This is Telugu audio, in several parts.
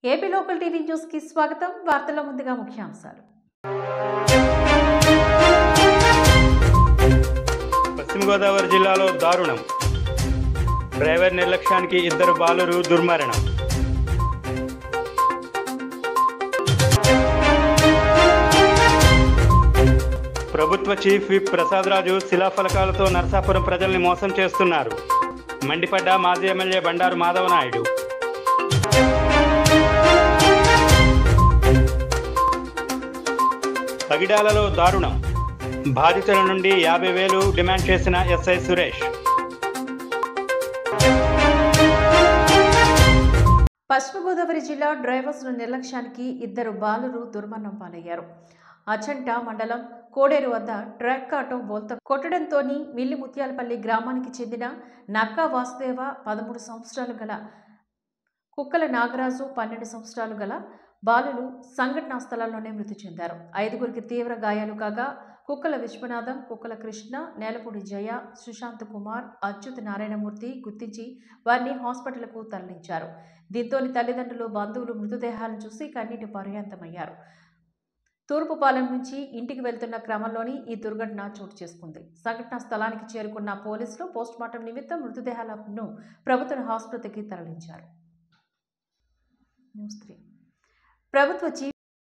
ఏపీ లోకల్ టీవీ న్యూస్ కి స్వాగతం వార్తల ముందుగా ముఖ్యాంశాలు పశ్చిమ గోదావరి జిల్లాలో దారుణం డ్రైవర్ నిర్లక్ష్యానికి ఇద్దరు బాలురు దుర్మరణం ప్రభుత్వ చీఫ్ విప్ ప్రసాదరాజు శిలాఫలకాలతో నరసాపురం ప్రజల్ని మోసం చేస్తున్నారు మండిపడ్డ మాజీ ఎమ్మెల్యే బండారు మాధవనాయుడు పగిడాలలో దారుణం బాధితుల నుండి యాభై వేలు డిమాండ్ చేసిన ఎస్ఐ సురేష్ పశ్చిమ గోదావరి జిల్లా డ్రైవర్స్ నిర్లక్ష్యానికి ఇద్దరు బాలురు దుర్మరణం పాలయ్యారు అచంట మండలం కోడేరు వద్ద ట్రక్ ఆటో బోల్త కొట్టడంతో మిల్లి ముత్యాలపల్లి గ్రామానికి చెందిన నక్కా వాసుదేవ పదమూడు సంవత్సరాలు గల కుక్కల నాగరాజు పన్నెండు సంవత్సరాలు గల బాలులు సంఘటనా స్థలంలోనే మృతి చెందారు ఐదుగురికి తీవ్ర గాయాలు కాగా కుక్కల విశ్వనాథం కుక్కల కృష్ణ నేలపూడి జయ సుశాంత్ కుమార్ అచ్యుత్ నారాయణమూర్తి గుర్తించి వారిని హాస్పిటల్కు తరలించారు దీంతోని తల్లిదండ్రులు బంధువులు మృతదేహాలను చూసి కన్నీటి పర్యాంతమయ్యారు తూర్పుపాలెం నుంచి ఇంటికి వెళ్తున్న క్రమంలోని ఈ దుర్ఘటన చోటు చేసుకుంది సంఘటనా స్థలానికి చేరుకున్న పోలీసులు పోస్టుమార్టం నిమిత్తం మృతదేహాలను ప్రభుత్వ ఆసుపత్రికి తరలించారు న్యూస్ త్రీ ప్రభుత్వ చీఫ్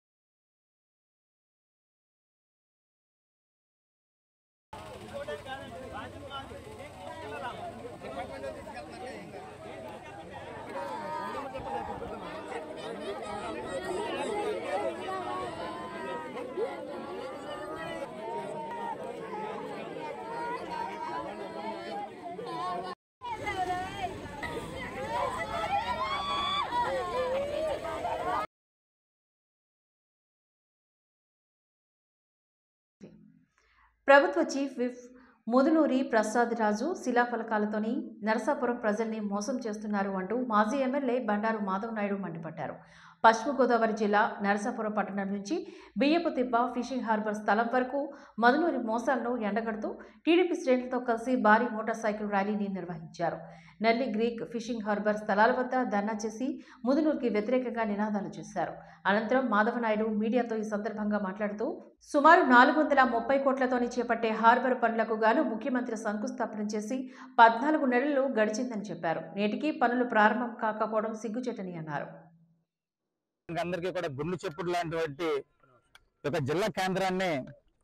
ప్రభుత్వ చీఫ్ విప్ ముదునూరి ప్రసాద్ రాజు శిలాఫలకాలతోని నరసాపురం ప్రజల్ని మోసం చేస్తున్నారు అంటూ మాజీ ఎమ్మెల్యే బండారు మాధవ్ నాయుడు మండిపడ్డారు పశ్చిమ గోదావరి జిల్లా నరసాపురం పట్టణం నుంచి బియ్యపు తిప్ప ఫిషింగ్ హార్బర్ స్థలం వరకు మదునూరి మోసాలను ఎండగడుతూ టీడీపీ శ్రేణులతో కలిసి భారీ మోటార్ సైకిల్ ర్యాలీని నిర్వహించారు నెల్లి గ్రీక్ ఫిషింగ్ హార్బర్ స్థలాల వద్ద ధర్నా చేసి ముదునూరుకి వ్యతిరేకంగా నినాదాలు చేశారు అనంతరం మాధవనాయుడు మీడియాతో ఈ సందర్భంగా మాట్లాడుతూ సుమారు నాలుగు వందల ముప్పై కోట్లతోని చేపట్టే హార్బర్ పనులకు గాను ముఖ్యమంత్రి శంకుస్థాపన చేసి పద్నాలుగు నెలలు గడిచిందని చెప్పారు నేటికి పనులు ప్రారంభం కాకపోవడం సిగ్గుచేటని అన్నారు అందరికీ కూడా గుండు చెప్పుడు లాంటి ఒక జిల్లా కేంద్రాన్ని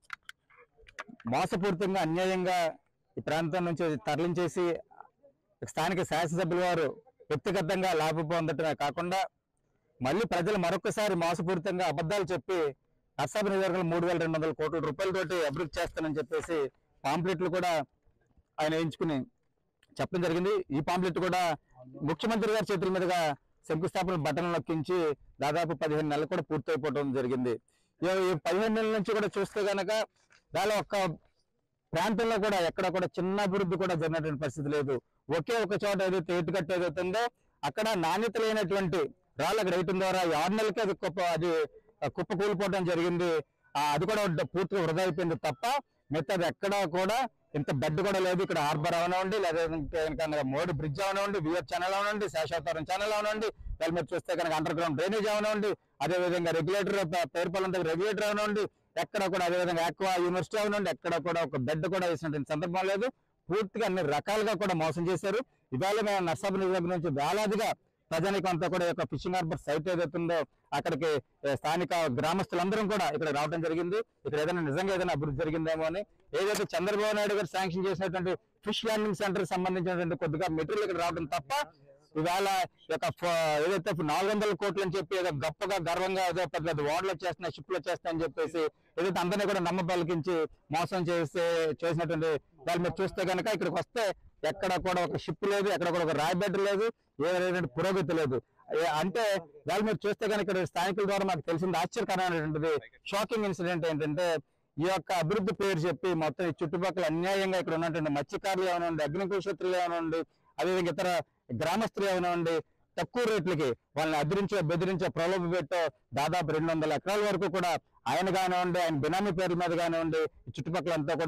మోసపూరితంగా అన్యాయంగా ఈ ప్రాంతం నుంచి తరలించేసి స్థానిక శాసనసభ్యుల వారు వ్యక్తిగతంగా లాభం పొందటమే కాకుండా మళ్ళీ ప్రజలు మరొకసారి మోసపూరితంగా అబద్ధాలు చెప్పి అసభ నియోజకవర్గంలో మూడు వేల రెండు వందల కోట్ల రూపాయలతోటి అభివృద్ధి చేస్తానని చెప్పేసి పాంప్లెట్లు కూడా ఆయన వేయించుకుని చెప్పడం జరిగింది ఈ పాంప్లెట్ కూడా ముఖ్యమంత్రి గారి చేతుల మీదుగా శంకుస్థాపన బటన్ నొక్కించి దాదాపు పదిహేను నెలలు కూడా పూర్తయిపోవడం జరిగింది ఈ- ఈ పదిహేను నెలల నుంచి కూడా చూస్తే గనక దాని ఒక్క ప్రాంతంలో కూడా ఎక్కడ కూడా చిన్న అభివృద్ధి కూడా జరిగినటువంటి పరిస్థితి లేదు ఒకే ఒక చోట ఏదైతే ఏటుకట్టు ఏదైతే ఉందో అక్కడ నాణ్యత లేనటువంటి రాళ్ళకు రైతం ద్వారా ఈ ఆరు నెలలకే అది కుప్ప అది కుప్ప కూలిపోవడం జరిగింది ఆ, అది కూడా డ- పూర్తిగా వృధా అయిపోయింది తప్ప మిగతాది ఎక్కడా కూడా ఇంత బెడ్ కూడా లేదు ఇక్కడ హార్బర్ అవనివ్వండి లేదా ఇంకా ఇంకా మోడీ బ్రిడ్జ్ అవనివ్వండి విఎఫ్ ఛానల్ అవనివ్వండి శేషావతారం ఛానల్ అవనివ్వండి లేదా మీరు చూస్తే కనుక అండర్ గ్రౌండ్ డ్రైనేజ్ అవనివ్వండి అదే విధంగా రెగ్యులేటర్ పేరుపాలెం దగ్గర రెగ్యులేటర్ అవనివ్వండి ఎక్కడ కూడా అదే విధంగా ఆక్వా యూనివర్సిటీ అవనివ్వండి ఎక్కడ కూడా ఒక బెడ్ కూడా వేసినటువంటి సందర్భం లేదు పూర్తిగా అన్ని రకాలుగా కూడా మోసం చేశారు ఇవాళ మేము నర్సాబు నియోజకవర్గం నుంచి వేలాదిగా ప్రజానికి అంతా కూడా ఈ యొక్క ఫిషింగ్ హార్బర్ సైట్ ఏదైతే ఉందో అక్కడికి ఏ, స్థానిక గ్రామస్తులందరం కూడా ఇక్కడ రావడం జరిగింది ఇక్కడ ఏదైనా నిజంగా ఏదైనా అభివృద్ధి జరిగిందేమో అని ఏదైతే చంద్రబాబు నాయుడు గారు శాంక్షన్ చేసినటువంటి ఫిష్ ల్యాండింగ్ సెంటర్ సంబంధించినటువంటి కొద్దిగా మెటీరియల్ ఇక్కడ రావడం తప్ప ఇవాళ ఈ యొక్క ఫ- ఏదైతే నాలుగు వందల కోట్లు అని చెప్పి ఏదో గొప్పగా గర్వంగా ఏదో పెద్ద పెద్ద ఓడలు వచ్చేస్తున్నాయి షిప్లు వచ్చేస్తాయని చెప్పేసి ఏదైతే అందరినీ కూడా నమ్మబలికించి మోసం చేసి చేసినటువంటి వాళ్ళు మీరు చూస్తే కనుక ఇక్కడికి వస్తే ఎక్కడ కూడా ఒక షిప్ లేదు ఎక్కడ కూడా ఒక రాయబెడ్ లేదు ఏ విధమైనటువంటి పురోగతి లేదు ఏ- అంటే వాళ్ళు మీరు చూస్తే కనుక ఇక్కడ స్థానికుల ద్వారా మాకు తెలిసింది ఆశ్చర్యకరమైనటువంటిది షాకింగ్ ఇన్సిడెంట్ ఏంటంటే ఈ యొక్క అభివృద్ధి పేరు చెప్పి మొత్తం ఈ చుట్టుపక్కల అన్యాయంగా ఇక్కడ ఉన్నటువంటి మత్స్యకారులు ఏమనండి అగ్నికులక్షత్రులు ఏమనండి అదేవిధంగా ఇతర గ్రామస్తులు ఏమనండి తక్కువ రేట్లకి వాళ్ళని అదిరించో బెదిరించో ప్రలోభ పెట్టో దాదాపు రెండు వందల ఎకరాల వరకు కూడా ఆయన కానివ్వండి ఆయన బినామీ పేర్ల మీద కానివ్వండి ఈ చుట్టుపక్కల అంతా కూడా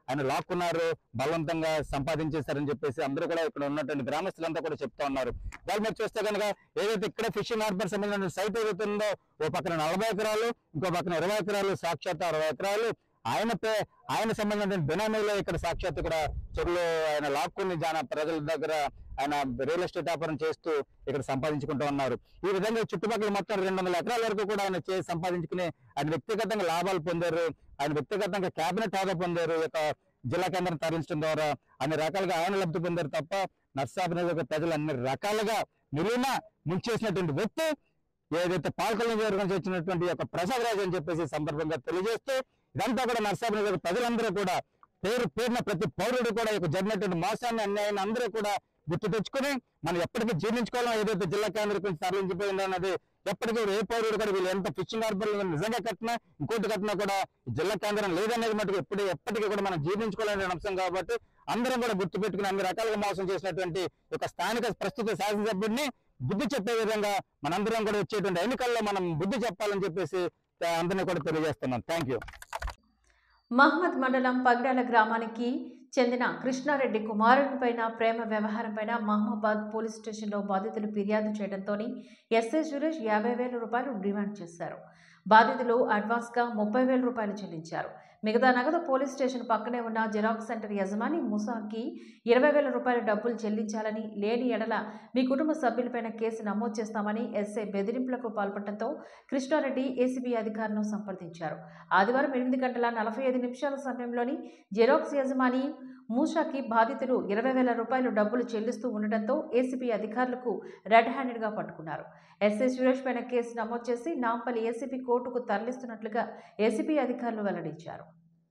ఆయన లాక్కున్నారు బలవంతంగా సంపాదించేశారని చెప్పేసి అందరూ కూడా ఇక్కడ ఉన్నటువంటి గ్రామస్తులంతా కూడా చెప్తా ఉన్నారు దాని మీద చూస్తే కనుక ఏదైతే ఇక్కడ ఫిషింగ్ హార్బర్ సంబంధించిన సైట్ ఏదైతే ఉందో ఓ పక్కన నలభై ఎకరాలు ఇంకో పక్కన ఇరవై ఎకరాలు సాక్షాత్ అరవై ఎకరాలు ఆయన పే ఆయన సంబంధించిన బినామీలో ఇక్కడ సాక్షాత్ ఇక్కడ చెరువులో ఆయన లాక్కుని జాన ప్రజల దగ్గర ఆయన రియల్ ఎస్టేట్ వ్యాపారం చేస్తూ ఇక్కడ సంపాదించుకుంటూ ఉన్నారు ఈ విధంగా చుట్టుపక్కల మొత్తం రెండు వందల ఎకరాల వరకు కూడా ఆయన చేసి సంపాదించుకుని ఆయన వ్యక్తిగతంగా లాభాలు పొందారు ఆయన వ్యక్తిగతంగా కేబినెట్ హోదా పొందారు ఈ యొక్క జిల్లా కేంద్రం తరలించడం ద్వారా అన్ని రకాలుగా ఆయన లబ్ధి పొందారు తప్ప నర్సాపు నియోజక ప్రజలు అన్ని రకాలుగా నిలువున ముంచేసినటువంటి వ్యక్తి ఏదైతే పాలకొల నియోజకవర్గం నుంచి వచ్చినటువంటి ఈ యొక్క ప్రసాద్ రాజు అని చెప్పేసి ఈ సందర్భంగా తెలియజేస్తూ ఇదంతా కూడా నర్సాపు నియోజక ప్రజలందరూ కూడా పేరు పేరున ప్రతి పౌరుడు కూడా ఈ యొక్క జరిగినటువంటి మోసాన్ని అన్యాయాన్ని అందరూ కూడా గుర్తు తెచ్చుకుని మనం ఎప్పటికీ జీర్ణించుకోవాలో ఏదైతే జిల్లా కేంద్రం నుంచి తరలించిపోయిందో అన్నది ఎప్పటికీ కూడా ఏ పౌరుడు కూడా వీళ్ళు ఎంత ఫిషింగ్ హార్బర్ నిజంగా కట్టినా ఇంకోటి కట్టినా కూడా ఈ జిల్లా కేంద్రం లేదనేది మటుకు ఎప్పుడు ఎప్పటికీ కూడా మనం జీర్ణించుకోవాలనే అంశం కాబట్టి అందరం కూడా గుర్తు పెట్టుకుని అన్ని రకాలుగా మోసం చేసినటువంటి ఒక స్థానిక ప్రస్తుత శాసనసభ్యుడిని బుద్ధి చెప్పే విధంగా మనందరం కూడా వచ్చేటువంటి ఎన్నికల్లో మనం బుద్ధి చెప్పాలని చెప్పేసి ఆ, అందరినీ కూడా తెలియజేస్తున్నాం థ్యాంక్ యూ మహమ్మద్ మండలం పగడాల గ్రామానికి చెందిన కృష్ణారెడ్డి కుమారునిపైన ప్రేమ వ్యవహారంపైన మహమ్మబాద్ పోలీస్ స్టేషన్లో బాధితులు ఫిర్యాదు చేయడంతో ఎస్ఐ సురేష్ యాభై వేల రూపాయలు డిమాండ్ చేశారు బాధితులు అడ్వాన్స్గా ముప్పై వేల రూపాయలు చెల్లించారు మిగతా నగదు పోలీస్ స్టేషన్ పక్కనే ఉన్న జిరాక్స్ సెంటర్ యజమాని ముసాకి ఇరవై వేల రూపాయల డబ్బులు చెల్లించాలని లేని ఎడల మీ కుటుంబ సభ్యులపైన కేసు నమోదు చేస్తామని ఎస్ఐ బెదిరింపులకు పాల్పడటంతో కృష్ణారెడ్డి ఏసీబీ అధికారులను సంప్రదించారు ఆదివారం ఎనిమిది గంటల నలభై ఐదు నిమిషాల సమయంలోని జెరాక్స్ యజమాని మూషాకి బాధితులు ఇరవై వేల రూపాయలు డబ్బులు చెల్లిస్తూ ఉండటంతో ఏసీబీ అధికారులకు రెడ్ హ్యాండెడ్గా పట్టుకున్నారు ఎస్ఐ సురేష్ పైన కేసు నమోదు చేసి నాంపల్లి ఏసీబీ కోర్టుకు తరలిస్తున్నట్లుగా ఏసీబీ అధికారులు వెల్లడించారు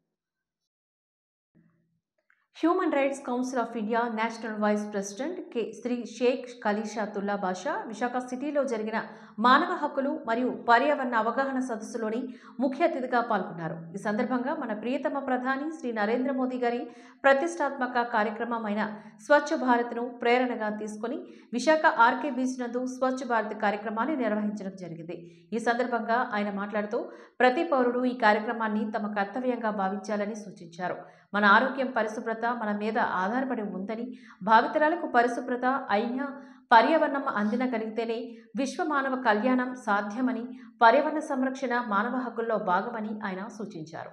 human rights council of India national vice president K Shri Sheikh Khaleeshatullah Basha Visakha సిటీలో జరిగిన మానవ హక్కులు మరియు పర్యావరణ అవగాహన సదస్సులోని ముఖ్య అతిథిగా పాల్గొన్నారు ఈ సందర్భంగా మన ప్రియతమ ప్రధాని శ్రీ నరేంద్ర మోదీ గారి ప్రతిష్టాత్మక కార్యక్రమమైన స్వచ్ఛ భారత్ను ప్రేరణగా తీసుకొని విశాఖ ఆర్కే బీచ్ నందు స్వచ్ఛ భారత్ కార్యక్రమాన్ని నిర్వహించడం జరిగింది ఈ సందర్భంగా ఆయన మాట్లాడుతూ ప్రతి పౌరుడు ఈ కార్యక్రమాన్ని తమ కర్తవ్యంగా భావించాలని సూచించారు మన ఆరోగ్యం పరిశుభ్రత మన మీద ఆధారపడి ఉందని భావితరాలకు పరిశుభ్రత అయినా పర్యావరణం అందినగలిగితేనే విశ్వ మానవ కళ్యాణం సాధ్యమని పర్యావరణ సంరక్షణ మానవ హక్కుల్లో భాగమని ఆయన సూచించారు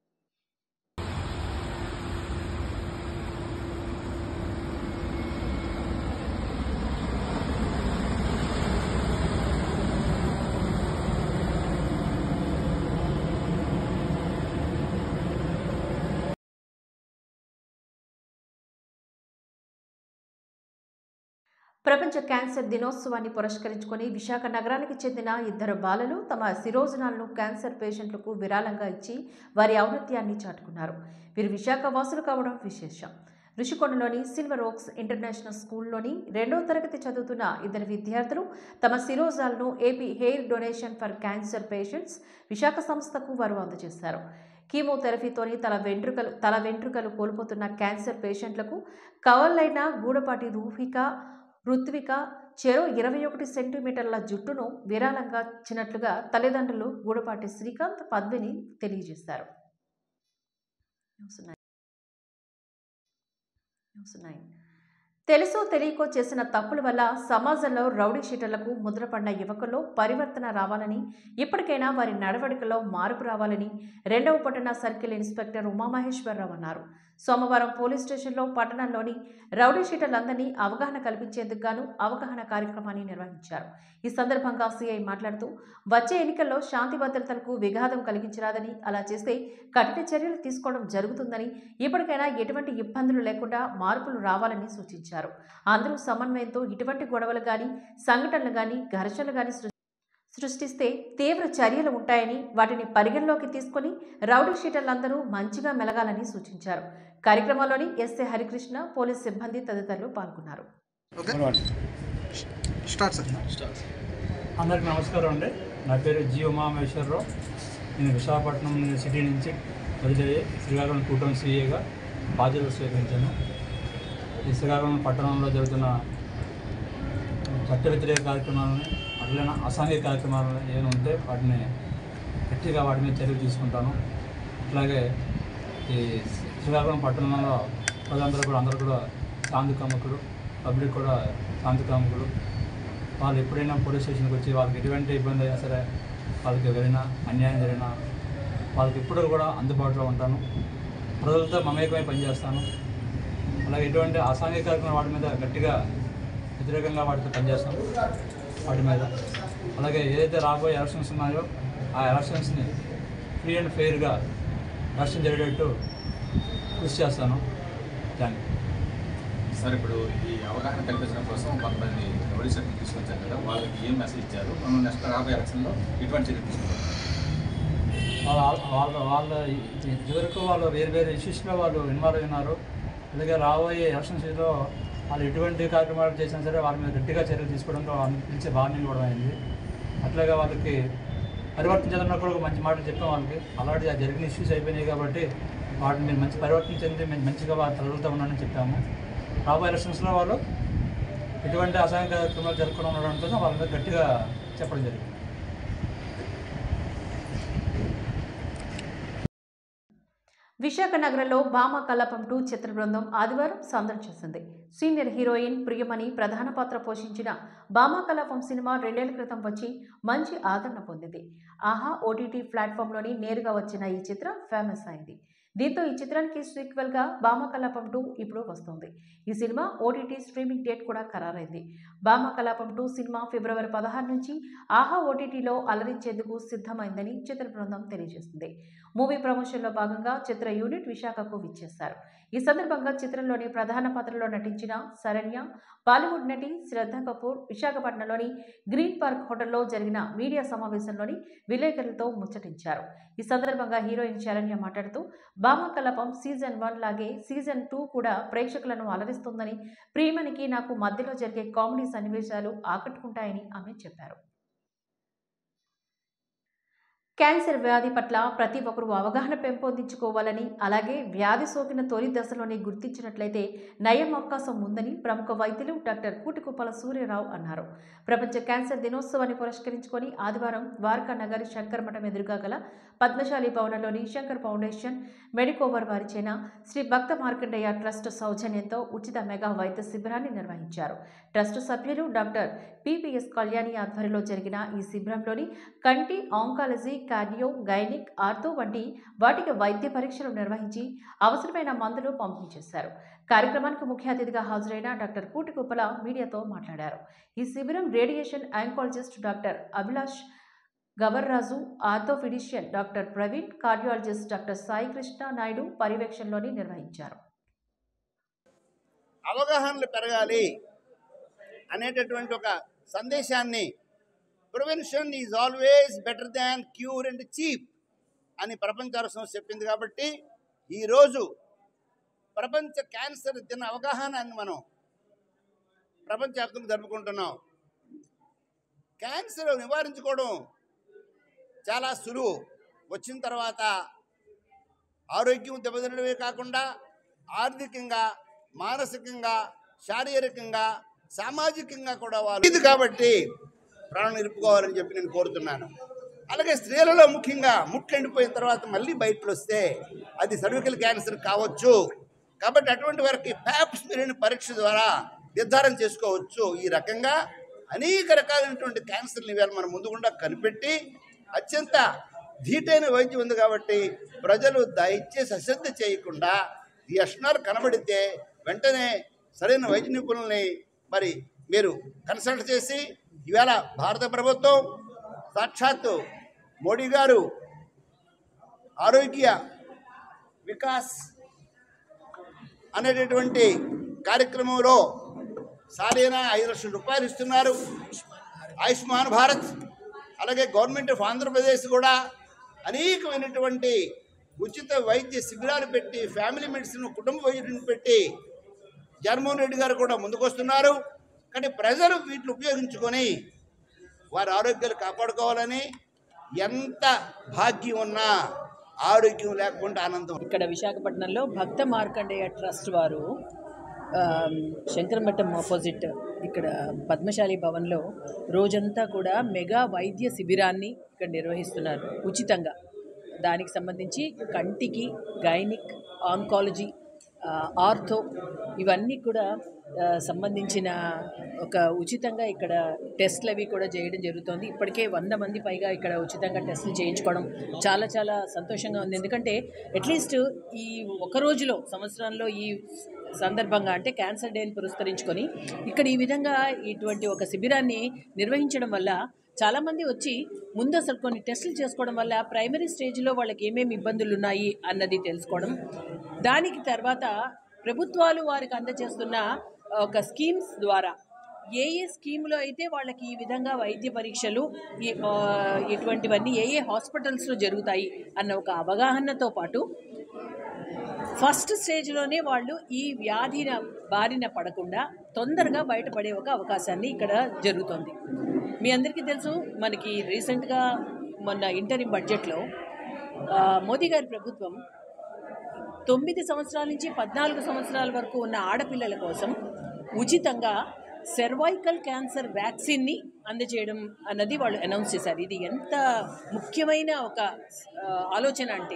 ప్రపంచ క్యాన్సర్ దినోత్సవాన్ని పురస్కరించుకొని విశాఖ నగరానికి చెందిన ఇద్దరు బాలలు తమ శిరోజనాలను క్యాన్సర్ పేషెంట్లకు విరాళంగా ఇచ్చి వారి ఔన్నత్యాన్ని చాటుకున్నారు వీరు విశాఖ వాసులు కావడం విశేషం ఋషికొండలోని సిల్వర్ ఓక్స్ ఇంటర్నేషనల్ స్కూల్లోని రెండో తరగతి చదువుతున్న ఇద్దరు విద్యార్థులు తమ శిరోజాలను AP hair donation for cancer patients Visakha సంస్థకు వారు అందజేశారు కీమోథెరపీతోని తల వెంట్రుకలు తల వెంట్రుకలు కోల్పోతున్న క్యాన్సర్ పేషెంట్లకు కవల్లైన గూడపాటి రూహిక ఋత్విక చెరో ఇరవై ఒకటి సెంటీమీటర్ల జుట్టును విరాళంగా ఇచ్చినట్లుగా తల్లిదండ్రులు గూడపాటి శ్రీకాంత్ పద్మిని తెలియజేశారు న్యూస్ నైన్. News nine. తెలుసో తెలియకో చేసిన తప్పుల వల్ల సమాజంలో రౌడీ షీటర్లకు ముద్రపడిన యువకుల్లో పరివర్తన రావాలని ఇప్పటికైనా వారి నడవడికలో మార్పు రావాలని రెండవ పట్టణ సర్కిల్ ఇన్స్పెక్టర్ ఉమామహేశ్వరరావు అన్నారు సోమవారం పోలీస్ స్టేషన్లో పట్టణంలోని రౌడీ షీటర్లందరినీ అవగాహన కల్పించేందుకు గాను అవగాహన కార్యక్రమాన్ని నిర్వహించారు ఈ సందర్భంగా సీఐ మాట్లాడుతూ వచ్చే ఎన్నికల్లో శాంతి భద్రతలకు విఘాతం కలిగించరాదని అలా చేస్తే కఠిన చర్యలు తీసుకోవడం జరుగుతుందని ఇప్పటికైనా ఎటువంటి ఇబ్బందులు లేకుండా మార్పులు రావాలని సూచించారు అందరూ సమన్వయంతో ఇటువంటి గొడవలు కానీ సంఘటనలు కానీ ఘర్షణలు కానీ సృష్టిస్తే తీవ్ర చర్యలు ఉంటాయని వాటిని పరిగణలోకి తీసుకొని రౌడీ షీటర్లందరూ మంచిగా మెలగాలని సూచించారు కార్యక్రమంలోని ఎస్ఏ హరికృష్ణ పోలీస్ సిబ్బంది తదితరులు పాల్గొన్నారు ఓకే స్టార్ట్ సార్ అందరికి నమస్కారం అండి నా పేరు జి ఉమామేశ్వరరావు నేను విశాఖపట్నం సిటీ నుంచి బదిలీ శ్రీకాకుళం కూటమి సీఏగా బాధ్యతలు స్వీకరించాను ఈ శ్రీకాకుళం పట్టణంలో జరుగుతున్న చట్ట వ్యతిరేక కార్యక్రమాలని అట్లనే అసాంఘిక కార్యక్రమాలు ఏమైనా ఉంటే వాటిని గట్టిగా వాటి మీద చర్యలు తీసుకుంటాను అట్లాగే ఈ శ్రీకాకుళం పట్టణంలో ప్రజలందరూ కూడా అందరూ కూడా శాంతి కాముకులు పబ్లిక్ కూడా శాంతి కాముకులు వాళ్ళు ఎప్పుడైనా పోలీస్ స్టేషన్కి వచ్చి వాళ్ళకి ఎటువంటి ఇబ్బంది అయినా సరే వాళ్ళకి వెళ్ళినా అన్యాయం జరిగినా వాళ్ళకి ఎప్పుడు కూడా అందుబాటులో ఉంటాను ప్రజలతో మమేకమై పనిచేస్తాను అలాగే ఎటువంటి అసాంఘిక కార్యక్రమాల వాటి మీద గట్టిగా వ్యతిరేకంగా వాటితో పనిచేస్తాం వాటి మీద అలాగే ఏదైతే రాబోయే ఎలక్షన్స్ ఉన్నాయో ఆ ఎలక్షన్స్ని ఫ్రీ అండ్ ఫెయిర్గా ఎలక్షన్ జరిగేటట్టు కృషి చేస్తాను థ్యాంక్ యూ సార్ ఇప్పుడు ఈ అవగాహన కల్పించడం కోసం కొంతమంది పోలీసులను తీసుకొచ్చారు కదా వాళ్ళకి ఏం మెసేజ్ ఇచ్చారు మనం నెక్స్ట్ రాబోయే ఎలక్షన్లో ఎటువంటి చర్యలు తీసుకుంటారు వాళ్ళ వాళ్ళ వాళ్ళ ఇదివరకు వాళ్ళు వేరు వేరు ఇష్యూస్లో వాళ్ళు ఇన్వాల్వ్ అయినారు అలాగే రాబోయే ఎలక్షన్స్లో వాళ్ళు ఎటువంటి కార్యక్రమాలు చేసినా సరే వాళ్ళ మీద గట్టిగా చర్యలు తీసుకోవడంతో వాళ్ళని పిలిచే వార్నింగ్ ఇవ్వడం అయింది అట్లాగే వాళ్ళకి పరివర్తన చెందడం కూడా ఒక మంచి మాటలు చెప్పాం వాళ్ళకి అలాంటి ఆ జరిగిన ఇష్యూస్ అయిపోయినాయి కాబట్టి వాటిని మంచి పరివర్తన చెంది మేము మంచిగా వాళ్ళ తగులుతూ ఉన్నానని చెప్పాము రాబోయే ఎలక్షన్స్లో వాళ్ళు ఎటువంటి అసాంఘిక కార్యక్రమాలు జరగకుండా ఉండడంతో వాళ్ళ మీద గట్టిగా చెప్పడం జరిగింది విశాఖ నగరంలో భామ కలాపం టూ చిత్ర బృందం ఆదివారం సందడి చేసింది సీనియర్ హీరోయిన్ ప్రియమణి ప్రధాన పాత్ర పోషించిన భామా కలాపం సినిమా రెండేళ్ల క్రితం వచ్చి మంచి ఆదరణ పొందింది ఆహా ఓటీటీ ప్లాట్ఫామ్లోని నేరుగా వచ్చిన ఈ చిత్రం ఫేమస్ అయింది దీంతో ఈ చిత్రానికి సీక్వెల్గా భామ కలాపం టూ ఇప్పుడు వస్తుంది ఈ సినిమా ఓటీటీ స్ట్రీమింగ్ డేట్ కూడా ఖరారైంది భామ కలాపం టూ సినిమా ఫిబ్రవరి పదహారు నుంచి ఆహా ఓటీటీలో అలరించేందుకు సిద్ధమైందని చిత్ర బృందం తెలియజేసింది మూవీ ప్రమోషన్లో భాగంగా చిత్ర యూనిట్ విశాఖకు విచ్చేశారు ఈ సందర్భంగా చిత్రంలోని ప్రధాన పాత్రలో నటించిన శరణ్య బాలీవుడ్ నటి శ్రద్ధ కపూర్ విశాఖపట్నంలోని గ్రీన్ పార్క్ హోటల్లో జరిగిన మీడియా సమావేశంలోని విలేకరులతో ముచ్చటించారు ఈ సందర్భంగా హీరోయిన్ శరణ్య మాట్లాడుతూ భామ కలపం సీజన్ వన్ లాగే సీజన్ టూ కూడా ప్రేక్షకులను అలరిస్తుందని ప్రియమనికి నాకు మధ్యలో జరిగే కామెడీ సన్నివేశాలు ఆకట్టుకుంటాయని ఆమె చెప్పారు క్యాన్సర్ వ్యాధి పట్ల ప్రతి ఒక్కరూ అవగాహన పెంపొందించుకోవాలని అలాగే వ్యాధి సోకిన తొలి దశలోనే గుర్తించినట్లయితే నయం అవకాశం ఉందని ప్రముఖ వైద్యులు డాక్టర్ కూటికుప్పల సూర్యరావు అన్నారు ప్రపంచ క్యాన్సర్ దినోత్సవాన్ని పురస్కరించుకొని ఆదివారం ద్వారకా నగర్ శంకర్ మఠం ఎదురుగా గల పద్మశాలి భవనంలోని శంకర్ ఫౌండేషన్ మెడికోవర్ వారిచేన శ్రీ భక్త మార్కండేయ ట్రస్ట్ సౌజన్యంతో ఉచిత మెగా వైద్య శిబిరాన్ని నిర్వహించారు ట్రస్ట్ సభ్యులు డాక్టర్ పిపిఎస్ కళ్యాణి ఆధ్వర్యంలో జరిగిన ఈ శిబిరంలోని కంటి ఆంకాలజీ కార్డియో గైనిక్ ఆర్థో వంటి వాటికి వైద్య పరీక్షలు నిర్వహించి అవసరమైన మందులు పంపిణీ చేశారు కార్యక్రమానికి ముఖ్య అతిథిగా హాజరైన డాక్టర్ కూటికుప్పల మీడియాతో మాట్లాడారు ఈ శిబిరం radiation oncologist doctor Abhilash Gavarraju orthopaedician doctor Praveen cardiologist doctor Sai Krishna Naidu పర్యవేక్షణలోని నిర్వహించారు అవగాహనలు పెరగాలి అనేటటువంటి ఒక సందేశాన్ని prevention is always better than cure and cheap అని ప్రపంచ ఆరోగ్య సంస్థ చెప్పింది కాబట్టి ఈరోజు ప్రపంచ క్యాన్సర్ దిన అవగాహనాన్ని మనం ప్రపంచవ్యాప్తంగా జరుపుకుంటున్నాం క్యాన్సర్ నివారించుకోవడం చాలా సులువు వచ్చిన తర్వాత ఆరోగ్యం దెబ్బతినడమే కాకుండా ఆర్థికంగా మానసికంగా శారీరకంగా సామాజికంగా కూడా వాళ్ళు ఇది కాబట్టి ప్రాణం నిలుపుకోవాలని చెప్పి నేను కోరుతున్నాను అలాగే స్త్రీలలో ముఖ్యంగా ముట్లు ఎండిపోయిన తర్వాత మళ్ళీ బయటకు వస్తే అది సర్వికల్ క్యాన్సర్ కావచ్చు కాబట్టి అటువంటి వారికి ప్యాప్ స్మిరిన్ పరీక్ష ద్వారా నిర్ధారణ చేసుకోవచ్చు ఈ రకంగా అనేక రకాలైనటువంటి క్యాన్సర్లు ఇవాళ మనం ముందుగుండా కనిపెట్టి అత్యంత ధీటైన వైద్యం ఉంది కాబట్టి ప్రజలు దయచేసి అశ్రద్ధ చేయకుండా ఈ లక్షణాలు కనబడితే వెంటనే సరైన వైద్య నిపుణుల్ని మరి మీరు కన్సల్ట్ చేసి ఈవేళ భారత ప్రభుత్వం సాక్షాత్తు మోడీ గారు ఆరోగ్య వికాస్ అనేటటువంటి కార్యక్రమంలో సారైన ఐదు లక్షల రూపాయలు ఇస్తున్నారు ఆయుష్మాన్ భారత్ అలాగే గవర్నమెంట్ ఆఫ్ ఆంధ్రప్రదేశ్ కూడా అనేకమైనటువంటి ఉచిత వైద్య శిబిరాలు పెట్టి ఫ్యామిలీ మెడిసిన్ కుటుంబ వైద్యులను పెట్టి జగన్మోహన్ రెడ్డి గారు కూడా ముందుకొస్తున్నారు కానీ ప్రజలు వీటిని ఉపయోగించుకొని వారి ఆరోగ్యాలు కాపాడుకోవాలని ఎంత భాగ్యం ఉన్నా ఆరోగ్యం లేకుండా ఆనందం ఇక్కడ విశాఖపట్నంలో భక్త మార్కండేయ ట్రస్ట్ వారు ఆమ్, శంకరమఠం ఆపోజిట్ ఇక్కడ పద్మశాలి భవన్లో రోజంతా కూడా మెగా వైద్య శిబిరాన్ని ఇక్కడ నిర్వహిస్తున్నారు ఉచితంగా దానికి సంబంధించి కంటికి గైనిక్ ఆంకాలజీ ఆ, ఆర్థో ఇవన్నీ కూడా ఆ, సంబంధించిన ఒక ఉచితంగా ఇక్కడ టెస్ట్లు అవి కూడా చేయడం జరుగుతుంది ఇప్పటికే వంద మంది పైగా ఇక్కడ ఉచితంగా టెస్టులు చేయించుకోవడం చాలా చాలా సంతోషంగా ఉంది ఎందుకంటే అట్లీస్ట్ ఈ ఒక రోజులో సంవత్సరంలో ఈ సందర్భంగా అంటే క్యాన్సర్ డేని పురస్కరించుకొని ఇక్కడ ఈ విధంగా ఇటువంటి ఒక శిబిరాన్ని నిర్వహించడం వల్ల చాలామంది వచ్చి ముందు అసలు కొన్ని టెస్టులు చేసుకోవడం వల్ల ప్రైమరీ స్టేజ్లో వాళ్ళకి ఏమేమి ఇబ్బందులు ఉన్నాయి అన్నది తెలుసుకోవడం దానికి తర్వాత ప్రభుత్వాలు వారికి అందజేస్తున్న ఒక స్కీమ్స్ ద్వారా ఏ ఏ స్కీమ్లో అయితే వాళ్ళకి ఈ విధంగా వైద్య పరీక్షలు ఈ ఆ, ఇటువంటివన్నీ ఏ ఏ హాస్పిటల్స్లో జరుగుతాయి అన్న ఒక అవగాహనతో పాటు ఫస్ట్ స్టేజ్లోనే వాళ్ళు ఈ వ్యాధిన బారిన పడకుండా తొందరగా బయటపడే ఒక అవకాశాన్ని ఇక్కడ జరుగుతుంది మీ అందరికీ తెలుసు మనకి రీసెంట్గా మొన్న ఇంటరిం బడ్జెట్లో ఆ, మోదీ గారి ప్రభుత్వం తొమ్మిది సంవత్సరాల నుంచి పద్నాలుగు సంవత్సరాల వరకు ఉన్న ఆడపిల్లల కోసం ఉచితంగా సెర్వైకల్ క్యాన్సర్ వ్యాక్సిన్ని అందజేయడం అన్నది వాళ్ళు అనౌన్స్ చేశారు ఇది ఎంత ముఖ్యమైన ఒక ఆ, ఆలోచన అంటే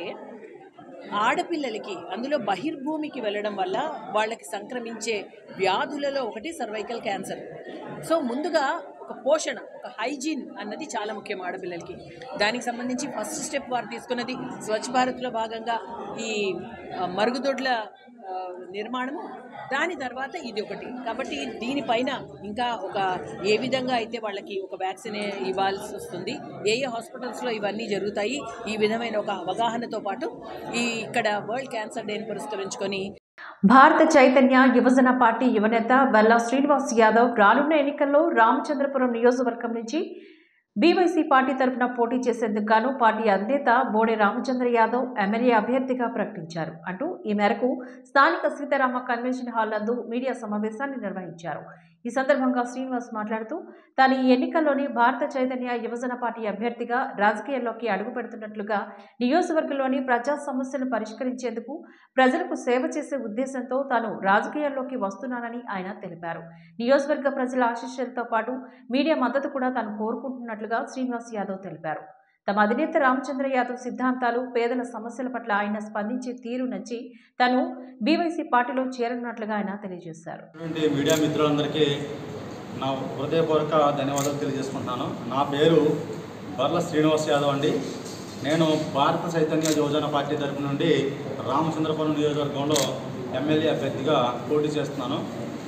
ఆడపిల్లలకి అందులో బహిర్భూమికి వెళ్ళడం వల్ల వాళ్ళకి సంక్రమించే వ్యాధులలో ఒకటి సర్వైకల్ క్యాన్సర్ సో ముందుగా ఒక పోషణ ఒక హైజీన్ అన్నది చాలా ముఖ్యం ఆడపిల్లలకి దానికి సంబంధించి ఫస్ట్ స్టెప్ వారు తీసుకున్నది స్వచ్ఛ భారత్లో భాగంగా ఈ ఆ, మరుగుదొడ్ల ఆ, నిర్మాణము దాని తర్వాత ఇది ఒకటి కాబట్టి దీనిపైన ఇంకా ఒక ఏ విధంగా అయితే వాళ్ళకి ఒక వ్యాక్సిన్ ఇవ్వాల్సి వస్తుంది ఏ ఏ హాస్పిటల్స్లో ఇవన్నీ జరుగుతాయి ఈ విధమైన ఒక అవగాహనతో పాటు ఈ ఇక్కడ వరల్డ్ క్యాన్సర్ డేని పురస్కరించుకొని భారత చైతన్య యువజన పార్టీ యువనేత బల్లా శ్రీనివాస్ యాదవ్ రానున్న ఎన్నికల్లో రామచంద్రపురం నియోజకవర్గం నుంచి బీవైసీ పార్టీ తరపున పోటీ చేసేందుకు గాను పార్టీ అధినేత బోడే రామచంద్ర యాదవ్ ఎమ్మెల్యే అభ్యర్థిగా ప్రకటించారు అంటూ ఈ మేరకు స్థానిక సీతారామ కన్వెన్షన్ హాల్ నందు మీడియా సమావేశాన్ని నిర్వహించారు ఈ సందర్భంగా శ్రీనివాస్ మాట్లాడుతూ తాను ఈ ఎన్నికల్లోని భారత చైతన్య యువజన పార్టీ అభ్యర్థిగా రాజకీయాల్లోకి అడుగు పెడుతున్నట్లుగా నియోజకవర్గంలోని ప్రజా సమస్యలను పరిష్కరించేందుకు ప్రజలకు సేవ చేసే ఉద్దేశంతో తాను రాజకీయాల్లోకి వస్తున్నానని ఆయన తెలిపారు నియోజకవర్గ ప్రజల ఆశీస్సులతో పాటు మీడియా మద్దతు కూడా తాను కోరుకుంటున్నట్లుగా శ్రీనివాస్ యాదవ్ తెలిపారు తమ అధినేత రామచంద్ర యాదవ్ సిద్ధాంతాలు పేదల సమస్యల పట్ల ఆయన స్పందించే తీరు నచ్చి తను బీవైసీ పార్టీలో చేరనున్నట్లుగా ఆయన తెలియజేశారు ఉన్నటువంటి మీడియా మిత్రులందరికీ నా హృదయపూర్వక ధన్యవాదాలు తెలియజేసుకుంటున్నాను నా పేరు బర్ల శ్రీనివాస్ యాదవ్ అండి నేను భారత చైతన్య యువజన పార్టీ తరపు నుండి రామచంద్రపురం నియోజకవర్గంలో ఎమ్మెల్యే అభ్యర్థిగా పోటీ చేస్తున్నాను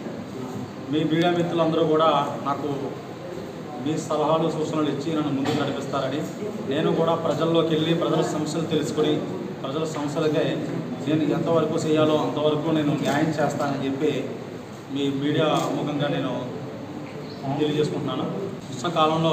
మీ మీడియా మిత్రులందరూ కూడా నాకు మీ సలహాలు సూచనలు ఇచ్చి నన్ను ముందుకు నడిపిస్తారని నేను కూడా ప్రజల్లోకి వెళ్ళి ప్రజల సమస్యలు తెలుసుకొని ప్రజల సమస్యలకై నేను ఎంతవరకు చేయాలో అంతవరకు నేను న్యాయం చేస్తానని చెప్పి మీ మీడియా ముఖంగా నేను తెలియజేసుకుంటున్నాను కృష్ణ కాలంలో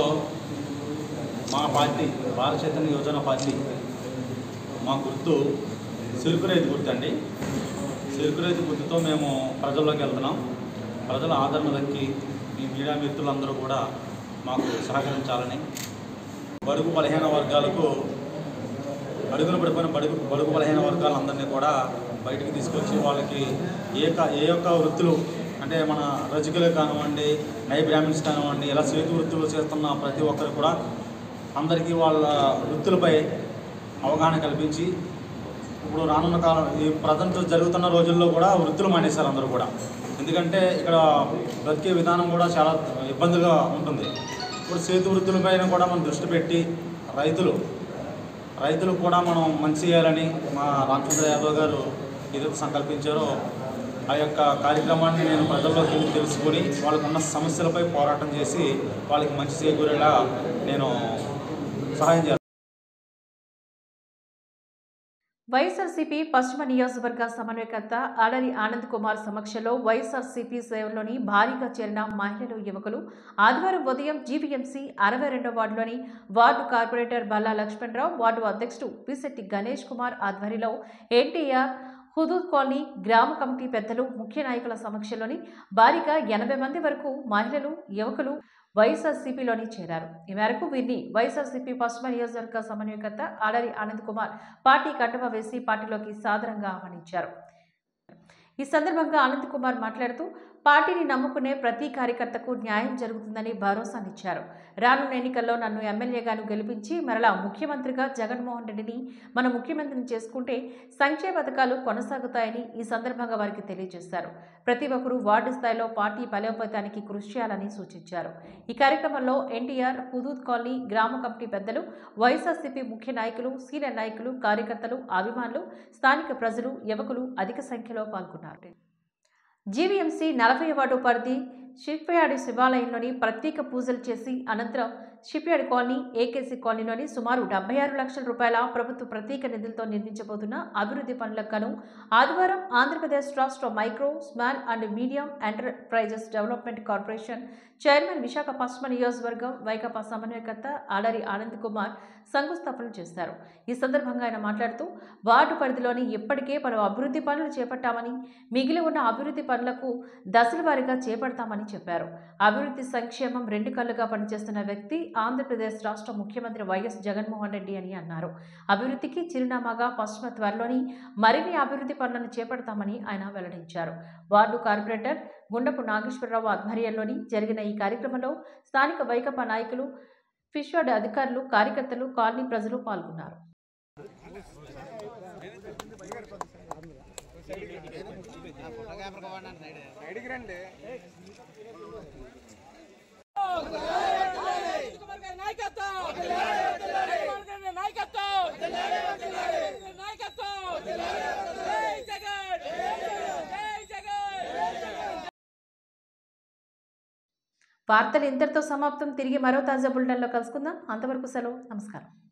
మా పార్టీ భారత చైతన్య యోజన పార్టీ మా గుర్తు సిల్క్ రైతు గుర్తు అండి సిల్క్ రైతు గుర్తుతో మేము ప్రజల్లోకి వెళ్తున్నాం ప్రజల ఆదరణ దక్కి మీ మీడియా మిత్రులందరూ కూడా మాకు సహకరించాలని బడుగు బలహీన వర్గాలకు అడుగున పడిపోయిన బడుగు బడుగు బలహీన వర్గాలందరినీ కూడా బయటికి తీసుకొచ్చి వాళ్ళకి ఏ క- ఏ యొక్క వృత్తులు అంటే మన రజకులు కానివ్వండి నై బ్రాహ్మిన్స్ కానివ్వండి ఇలా చేతి వృత్తులు చేస్తున్న ప్రతి ఒక్కరు కూడా అందరికీ వాళ్ళ వృత్తులపై అవగాహన కల్పించి ఇప్పుడు రానున్న కాలం ఈ ప్రజెంట్ జరుగుతున్న రోజుల్లో కూడా వృత్తులు మానేశారు అందరూ కూడా ఎందుకంటే ఇక్కడ బ్రతికే విధానం కూడా చాలా ఇబ్బందిగా ఉంటుంది ఇప్పుడు చేతి వృత్తులపైన కూడా మనం దృష్టి పెట్టి రైతులు రైతులు కూడా మనం మంచి చేయాలని మా రామచంద్ర యాదవ్ గారు ఏదైతే సంకల్పించారో ఆ యొక్క కార్యక్రమాన్ని నేను ప్రజల్లోకి వెళ్ళి తెలుసుకొని వాళ్ళకు ఉన్న సమస్యలపై పోరాటం చేసి వాళ్ళకి మంచి చేకూరేలా నేను సహాయం చేస్తాను వైఎస్ఆర్సీపీ పశ్చిమ నియోజకవర్గ సమన్వయకర్త అడరి ఆనంద్ కుమార్ సమక్షంలో వైఎస్ఆర్సీపీ సేవలోని భారీగా చేరిన మహిళలు యువకులు ఆదివారం ఉదయం జీవీఎంసీ అరవై రెండో వార్డులోని ward corporator Balla Lakshmanarao ward అధ్యక్షుడు పిశెట్టి గణేష్ కుమార్ ఆధ్వర్యంలో ఎన్టీఆర్ హుదూద్ కాలనీ గ్రామ కమిటీ పెద్దలు ముఖ్య నాయకుల సమక్షంలోని భారీగా ఎనభై మంది వరకు మహిళలు యువకులు వైఎస్ఆర్సీపీలోని చేరారు ఈ మేరకు వీరిని వైఎస్ఆర్సీపీ పశ్చిమ నియోజకవర్గ సమన్వయకర్త ఆడరి ఆనంద్ కుమార్ పార్టీ కండువా వేసి పార్టీలోకి సాదరంగా ఆహ్వానించారు ఈ సందర్భంగా ఆనంద్ కుమార్ మాట్లాడుతూ పార్టీని నమ్ముకునే ప్రతి కార్యకర్తకు న్యాయం జరుగుతుందని భరోసానిచ్చారు రానున్న ఎన్నికల్లో నన్ను ఎమ్మెల్యేగాను గెలిపించి మరలా ముఖ్యమంత్రిగా జగన్మోహన్ రెడ్డిని మన ముఖ్యమంత్రిని చేసుకుంటే సంక్షేమ పథకాలు కొనసాగుతాయని ఈ సందర్భంగా వారికి తెలియజేశారు ప్రతి ఒక్కరూ వార్డు స్థాయిలో పార్టీ బలోపేతానికి కృషి చేయాలని సూచించారు ఈ కార్యక్రమంలో ఎన్టీఆర్ హుదూద్ కాలనీ గ్రామ కమిటీ పెద్దలు వైఎస్ఆర్సీపీ ముఖ్య నాయకులు సీనియర్ నాయకులు కార్యకర్తలు అభిమానులు స్థానిక ప్రజలు యువకులు అధిక సంఖ్యలో పాల్గొన్నారు జీవీఎంసీ నలభై వార్డు పరిధి షిప్యార్డ్ శివాలయంలోని ప్రత్యేక పూజలు చేసి అనంతరం షిప్యార్డ్ కాలనీ ఏకేసీ కాలనీలోని సుమారు డెబ్బై ఆరు లక్షల రూపాయల ప్రభుత్వ ప్రత్యేక నిధులతో నిర్మించబోతున్న అభివృద్ధి పనులకు గాను ఆదివారం ఆంధ్రప్రదేశ్ రాష్ట్ర micro small and medium enterprises development corporation chairman Visakha పశ్చిమ నియోజకవర్గం వైకాపా సమన్వయకర్త ఆలరి ఆనంద్ కుమార్ శంకుస్థాపన చేశారు ఈ సందర్భంగా ఆయన మాట్లాడుతూ వార్డు పరిధిలోని ఇప్పటికే పలు అభివృద్ధి పనులు చేపట్టామని మిగిలి ఉన్న అభివృద్ధి పనులకు దశల వారీగా చేపడతామని చెప్పారు అభివృద్ధి సంక్షేమం రెండు కళ్ళుగా పనిచేస్తున్న వ్యక్తి ఆంధ్రప్రదేశ్ రాష్ట్ర ముఖ్యమంత్రి వైఎస్ జగన్మోహన్ రెడ్డి అని అన్నారు అభివృద్ధికి చిరునామాగా పశ్చిమ త్వరలోని మరిన్ని అభివృద్ధి పనులను చేపడతామని ఆయన వెల్లడించారు వార్డు కార్పొరేటర్ గుండపు నాగేశ్వరరావు ఆధ్వర్యంలోని జరిగిన ఈ కార్యక్రమంలో స్థానిక వైకపా నాయకులు ఫిష్వార్డ్ అధికారులు కార్యకర్తలు కాలనీ ప్రజలు పాల్గొన్నారు వార్తలు ఇంతటితో సమాప్తం తిరిగి మరో తాజా బులెటిన్లో కలుసుకుందాం అంతవరకు సెలవు నమస్కారం